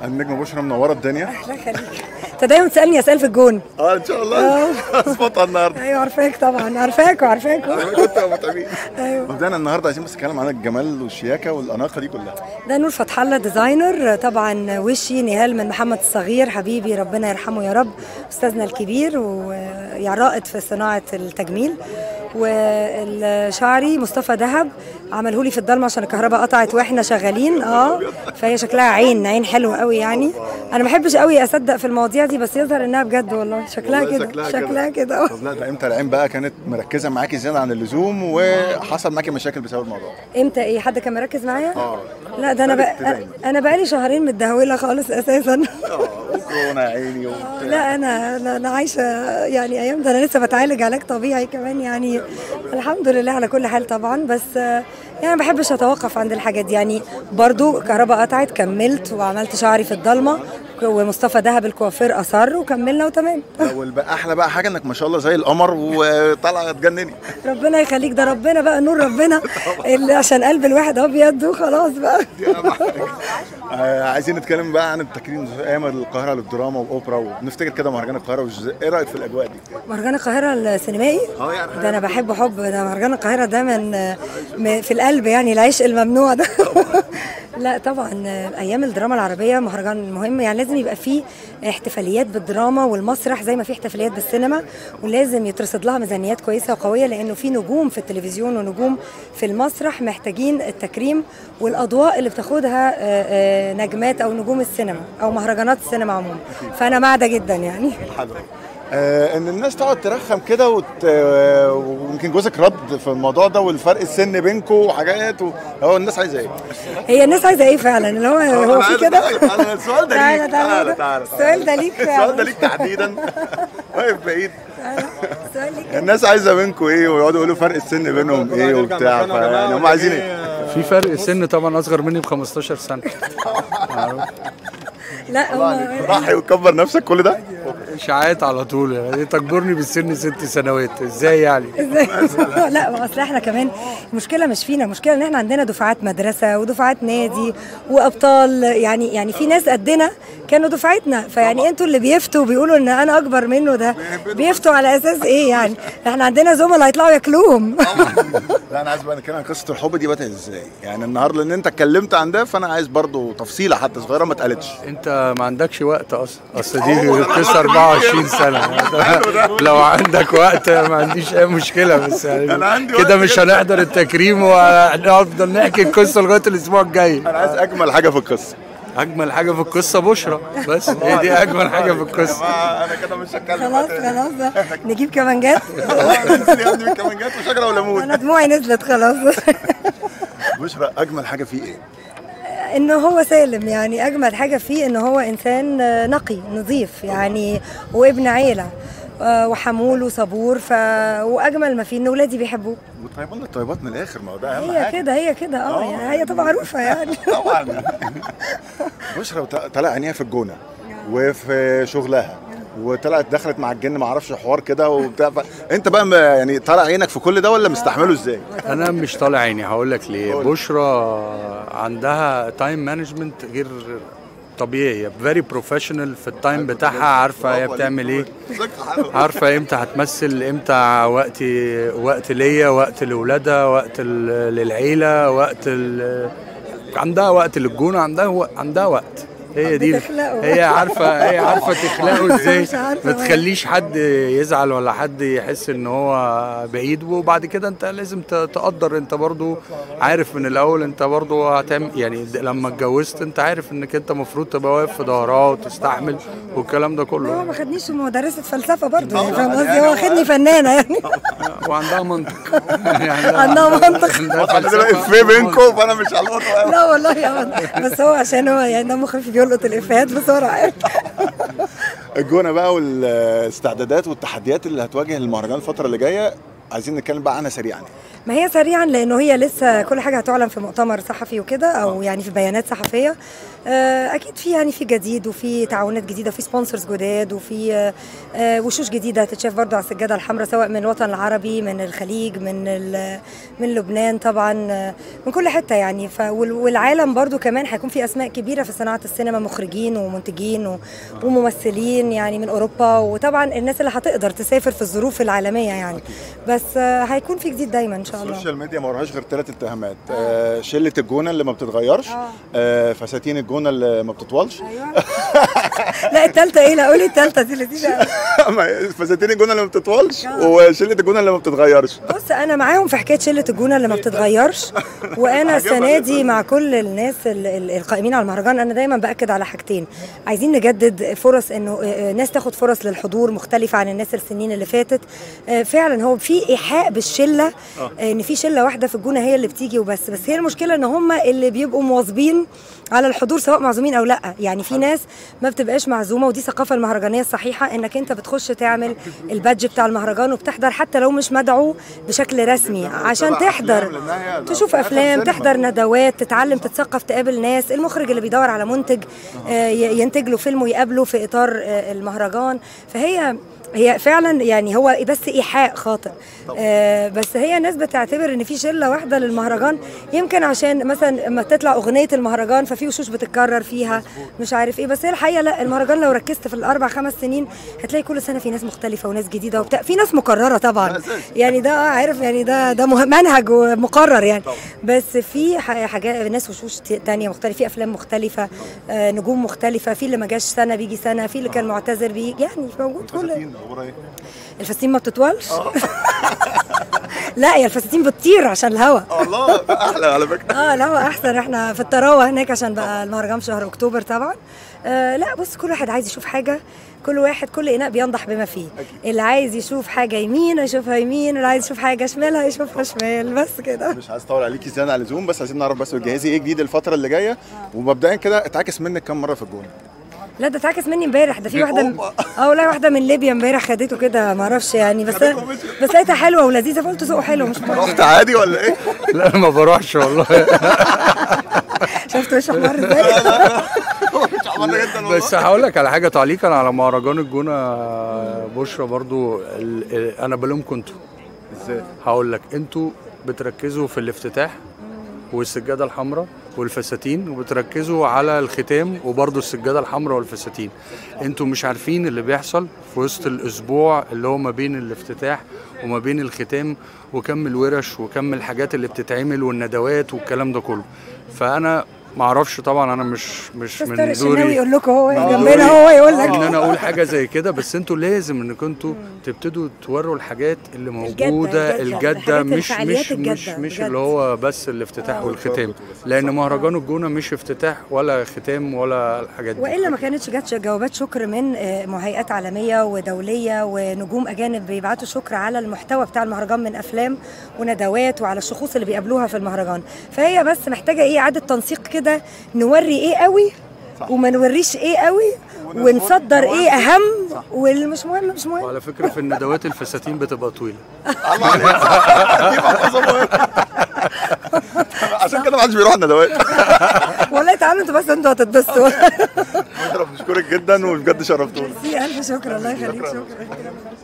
النجمه بشرى منوره الدنيا الله يخليك انت دايما تسالني اسئله في الجون اه ان شاء الله اظبطها النهارده ايوه عارفاك طبعا عارفاك وعارفاك كنت متابعين ايوه مبدئيا النهارده عايزين بس نتكلم عن الجمال والشياكه والاناقه دي كلها ده نور فتح الله ديزاينر طبعا وشي نهال من محمد الصغير حبيبي ربنا يرحمه يا رب استاذنا الكبير ويعني رائد في صناعه التجميل والشعري مصطفى دهب عمله لي في الضلمه عشان الكهرباء قطعت واحنا شغالين اه فهي شكلها عين عين حلوه قوي يعني انا ما بحبش قوي اصدق في المواضيع دي بس يظهر انها بجد والله شكلها والله كده شكلها كده آه. طب لا ده امتى العين بقى كانت مركزه معاكي زياده عن اللزوم وحصل معاكي مشاكل بسبب الموضوع ده امتى ايه حد كان مركز معايا اه لا ده انا بقى ابتدائي. انا بقالي شهرين متدهوله خالص اساسا اه وكورونا يا عيني وبتاع. لا انا انا أنا عايشه يعني ايام ده انا لسه بتعالج علاج طبيعي كمان يعني الحمد لله على كل حال طبعا بس آه، يعني ما بحبش اتوقف عند الحاجات دي يعني برضو كهرباء قطعت كملت وعملت شعري في الضلمه ومصطفى دهب الكوافير اصر وكملنا وتمام لا، والبقى احلى بقى حاجه انك ما شاء الله زي القمر وطالعه تجنني ربنا يخليك ده ربنا بقى نور ربنا اللي عشان قلب الواحد ابيض وخلاص بقى دي اهم حاجه آه، عايزين نتكلم بقى عن التكريم زي ايام القاهره للدراما واوبرا ونفتكر كده مهرجان القاهره وإز- ايه رايك في الاجواء دي؟ مهرجان القاهرة السينمائي اه يعني ده أنا بحبه حب ده مهرجان القاهرة ده من من- في القلب يعني العشق الممنوع ده لا طبعا أيام الدراما العربية مهرجان مهم يعني لازم يبقى فيه احتفاليات بالدراما والمسرح زي ما في احتفاليات بالسينما ولازم يترصد لها ميزانيات كويسة وقوية لأنه في نجوم في التلفزيون ونجوم في المسرح محتاجين التكريم والأضواء اللي بتاخدها آه، آه، نجمات أو نجوم السينما أو مهرجانات السينما عموما فأنا مع ده جدا يعني حلو آه ان الناس تقعد ترخم كده وت... آه، ويمكن جوزك رد في الموضوع ده والفرق السن بينكم وحاجات و... هو الناس عايزه ايه؟ هي الناس عايزه ايه فعلا اللي هو هو أنا في عايز- كده أنا السؤال ده تعالى ليك تعالى تعالى السؤال ده ليك السؤال ده فعلا ليك تحديدا واقف بعيد السؤال ليك الناس عايزه منكم ايه ويقعدوا يقولوا فرق السن بينهم ايه وبتاع فيعني هم عايزين ايه؟ في فرق سن طبعا اصغر مني ب 15 سنه لا هم راح وتكبر نفسك كل ده؟ اشاعات على طول يعني تكبرني بالسن ست سنوات ازاي يعني ازاي لا ما اصل احنا كمان المشكله مش فينا المشكله ان احنا عندنا دفعات مدرسه ودفعات نادي وابطال يعني يعني في ناس قدنا كانوا دفعتنا فيعني انتوا اللي بيفتوا بيقولوا ان انا اكبر منه ده بيفتوا على اساس ايه يعني احنا عندنا زملاء هيطلعوا ياكلوهم لا انا عايز بقى نتكلم عن قصه الحب دي بدات ازاي؟ يعني النهارده لان انت اتكلمت عن ده فانا عايز برضو تفصيله حتى صغيره ما اتقالتش انت ما عندكش وقت اصلا اصل دي قصه 24 سنه لو عندك وقت ما عنديش اي مشكله بس يعني أنا عندي كده وقت مش جدا. هنحضر التكريم وهنفضل نحكي القصه لغايه الاسبوع الجاي انا عايز اجمل حاجه في القصه اجمل حاجه في القصه بشرى بس هي دي اجمل حاجه في القصه انا كده مش هتكلم خلاص خلاص نجيب كمانجات يعني كمانجات وشجره وليمون انا دموعي نزلت خلاص بشرى اجمل حاجه فيه ايه؟ انه هو سالم يعني اجمل حاجه فيه انه هو انسان نقي نظيف يعني وابن عيله آه، وحمول وصبور ف... واجمل ما فيه ان ولادي بيحبوه والطيبان للطيبات من الاخر ما هو ده اهم هي حاجه كده هي كده اه يعني هي طبعا معروفه يعني طبعا بشرى وط- طلع عينيها في الجونه وفي شغلها وطلعت دخلت مع الجن ما اعرفش حوار كده وبتاع ف... انت بقى م- يعني طالع عينك في كل ده ولا مستحمله ازاي؟ انا مش طالع عيني هقول لك ليه بشرى عندها تايم مانجمنت غير طبيعي فيري بروفيشنال في التايم بتاعها عارفه هي بتعمل ايه عارفه امتى هتمثل امتى وقت وقت ليا وقت لاولادها وقت ال- للعيله وقت ال... عندها وقت للجونه عندها و... عندها وقت هي دي بتخلقه. هي عارفه هي عارفه تخلقه ازاي مش عارفة ما بقى. تخليش حد يزعل ولا حد يحس ان هو بعيد وبعد كده انت لازم ت- تقدر انت برضو عارف من الاول انت برضو هتعمل يعني د- لما اتجوزت انت عارف انك انت المفروض تبقى واقف في ظهرها وتستحمل والكلام ده هو كله ما خدنيش مدرسه فلسفه برضه يعني فاهم قصدي هو خدني فنانه يعني وعندها منطق يعني عندها منطق. عندها واضح ان ده فلسفة. افيه بينكم فانا مش هلقطه قوي لا والله يا ولد. بس هو عشان هو يعني دمه خفيف بيلقط الافيهات بسرعه الجونه بقى والاستعدادات والتحديات اللي هتواجه المهرجان الفتره اللي جايه عايزين نتكلم بقى عنها سريعا ما هي سريعا لانه هي لسه كل حاجه هتعلن في مؤتمر صحفي وكده او يعني في بيانات صحفيه آه، اكيد في يعني في جديد وفي تعاونات جديده وفي سبونسرز جداد وفي آه، آه، وشوش جديده هتتشاف برضو على السجاده الحمراء سواء من الوطن العربي من الخليج من ال- من لبنان طبعا آه، من كل حته يعني ف وال- والعالم برضو كمان هيكون في اسماء كبيره في صناعه السينما مخرجين ومنتجين و- وممثلين يعني من اوروبا وطبعا الناس اللي هتقدر تسافر في الظروف العالميه يعني بس آه، هيكون في جديد دايما ان شاء الله السوشيال ميديا ما وراهاش غير ثلاث اتهامات آه شله الجونه اللي ما بتتغيرش آه. آه فساتين الجونه اللي ما بتطولش ايوه لا التالتة ايه لا قولي التالتة دي لذيذة أوي. ما- فساتين الجونه اللي ما بتطولش آه. وشله الجونه اللي ما بتتغيرش بص انا معاهم في حكايه شله الجونه اللي ما بتتغيرش وانا السنه دي مع كل الناس ال- ال- القائمين على المهرجان انا دايما باكد على حاجتين عايزين نجدد فرص انه آه، ناس تاخد فرص للحضور مختلفه عن الناس السنين اللي فاتت آه، فعلا هو في ايحاء بالشله آه، ان في شله واحده في الجونه هي اللي بتيجي وبس بس هي المشكله ان هم اللي بيبقوا مواظبين على الحضور سواء معزومين او لا يعني في ناس ما بتبقاش معزومه ودي ثقافه المهرجانيه الصحيحه انك انت بتخش تعمل البادج بتاع المهرجان وبتحضر حتى لو مش مدعو بشكل رسمي عشان تتابع تحضر أفلام لأنها هي تشوف في الآخر افلام سينما. تحضر ندوات تتعلم تتثقف تقابل ناس المخرج اللي بيدور على منتج آه، ي- ينتج له فيلم ويقابله في اطار آه، المهرجان فهي هي فعلا يعني هو بس ايحاء خاطئ آه بس هي ناس بتعتبر ان في شله واحده للمهرجان يمكن عشان مثلا لما تطلع اغنيه المهرجان ففي وشوش بتتكرر فيها مش عارف ايه بس هي الحقيقه لا المهرجان لو ركزت في الاربع خمس سنين هتلاقي كل سنه في ناس مختلفه وناس جديده وبتاع في ناس مكرره طبعا يعني ده آه، عارف يعني ده ده مه- منهج ومقرر يعني بس في ح- حاجات ناس وشوش ت- تانية مختلفة في أفلام مختلفة آه، نجوم مختلفة في اللي ما جاش سنة بيجي سنة في اللي كان معتذر بيجي يعني موجود كل فساتين اخبارها ايه؟ الفساتين ما بتطولش لا يا الفساتين بتطير عشان الهوا الله احلى على فكره اه الهوا احسن احنا في الطراوه هناك عشان بقى المهرجان في شهر اكتوبر طبعا آه لا بص كل واحد عايز يشوف حاجه كل واحد كل اناء بينضح بما فيه اللي عايز يشوف حاجه يمين يشوفها يمين اللي عايز يشوف حاجه شمال هيشوفها شمال بس كده مش عايز اطول عليكي زياده عن اللزوم بس عايزين نعرف بس بتجهزي ايه جديد الفتره اللي جايه ومبدئيا كده اتعكس منك كام مره في الجونه لا ده اتعكس مني امبارح ده في واحده من... أوبا. اه والله واحده من ليبيا امبارح خدته كده ما اعرفش يعني بس خدته ومشيت. بس لقيتها حلوه ولذيذه فقلت ذوقه حلو مش مهم. رحت عادي ولا ايه؟ لا انا ما بروحش والله شفت وش احمر ازاي مش عملنا جدا والله. بس هقول لك على حاجه تعليقا على مهرجان الجونه بشرى برضو ال- ال- انا بلومكم انتوا ازاي؟ هقول لك انتوا بتركزوا في الافتتاح والسجاده الحمراء والفساتين وبتركزوا على الختام وبرضه السجاده الحمراء والفساتين انتوا مش عارفين اللي بيحصل في وسط الاسبوع اللي هو ما بين الافتتاح وما بين الختام وكم الورش وكم الحاجات اللي بتتعمل والندوات والكلام ده كله فانا ما اعرفش طبعا انا مش مش بس من طارق الشناوي دوري يقول لكم هو من جنبنا دوري هو يقول ان لك انا اقول حاجه زي كده بس انتوا لازم انكم انتوا تبتدوا توروا الحاجات اللي موجوده الجدة، الجاده الحاجات مش الفعاليات مش مش الجادة، مش بجد. اللي هو بس الافتتاح والختام لان مهرجان الجونه مش افتتاح ولا ختام ولا الحاجات دي والا ما كانتش جت جوابات شكر من آه، هيئات عالميه ودوليه ونجوم اجانب بيبعتوا شكر على المحتوى بتاع المهرجان من افلام وندوات وعلى الشخوص اللي بيقابلوها في المهرجان فهي بس محتاجه ايه اعاده تنسيق كده نوري ايه قوي وما نوريش ايه قوي ونصدر ايه اهم والمش مهم مش مهم وعلى فكره في الندوات الفساتين بتبقى طويله الله عليك دي ملحوظه مهمه عشان كده ما حدش بيروح الندوات والله تعالوا انتوا بس انتوا هتتبسطوا بشكرك جدا وبجد شرفتونا الف شكر الله يخليك شكرا